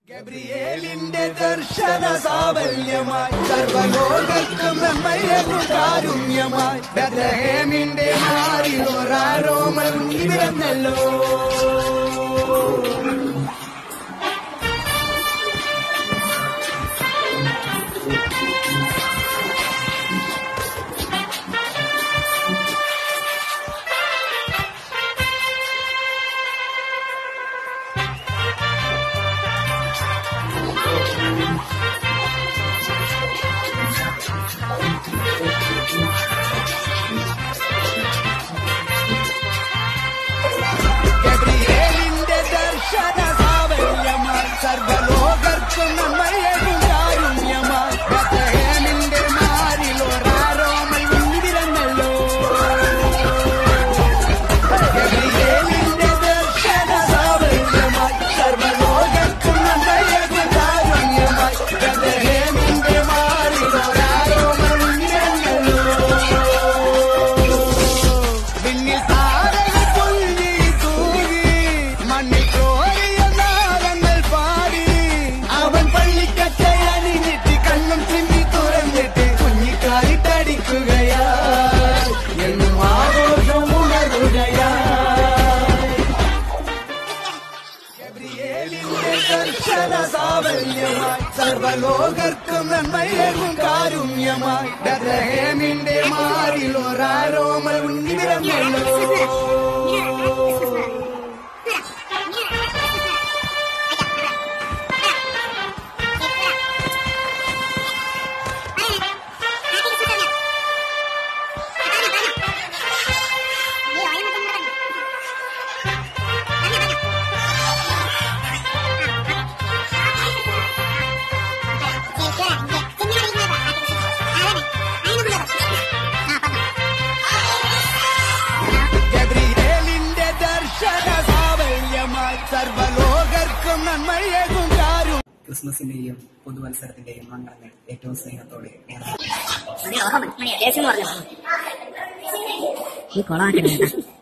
ഗബ്രിയേലിന്റെ ദർശന സാവല്യമായി സർവലോകർക്കും നമ്മയകു കാരുണ്യമായി ബദഹേമിന്റെ മാറിയോരാരോമൽ നിരന്നല്ലോ ഗബ്രിയേലിന്റെ ദർശന സാവല്യമായി സർവലോകർക്കും നമ്മയകു കാരുണ്യമായി ബദഹേമിന്റെ മാറിയോരാരോമൽ നിരന്നല്ലോ ഗബ്രിയേലിന്റെ ദർശന സാവല്യമായി സർവലോകർക്കും നമ്മയകു കാരുണ്യമായി ബദഹേമിന്റെ മാറിയോരാരോമൽ നിരന്നല്ലോ വിണ്ണിൽ താരകൾ പൊങ്ങി തൂകി മണ്ണിൽ കോരിയ നാളങ്ങൾ പാടി അവൻ പള്ളിക്കച്ചയണിഞ്ഞിട്ട് കണ്ണും ചിമ്മി തുറന്നിട്ട് കുഞ്ഞിക്കാരിട്ടടിക്കുകയാ എന്നും ആഘോഷം ഉണരുകയാ ഗബ്രിയേലിന്റെ ദർശന സാവല്യമായി സർവലോകർക്കും നന്മയേകും കാരുണ്യമായി ബദഹേമിന്റെ മാറിൽ ഒരാരോമൽ ഉണ്ണിവിരന്നല്ലോ ഗബ്രിയേലിന്റെ ദർശന സാവല്യമായി സർവലോകർക്കും നന്മയേകും കാരും ക്രിസ്മസിന്റെയും പുതുവത്സരത്തിന്റെയും മംഗളങ്ങൾ ഏറ്റവും സ്നേഹത്തോടെ നേർന്നു ഈ കൊളാക്കണേ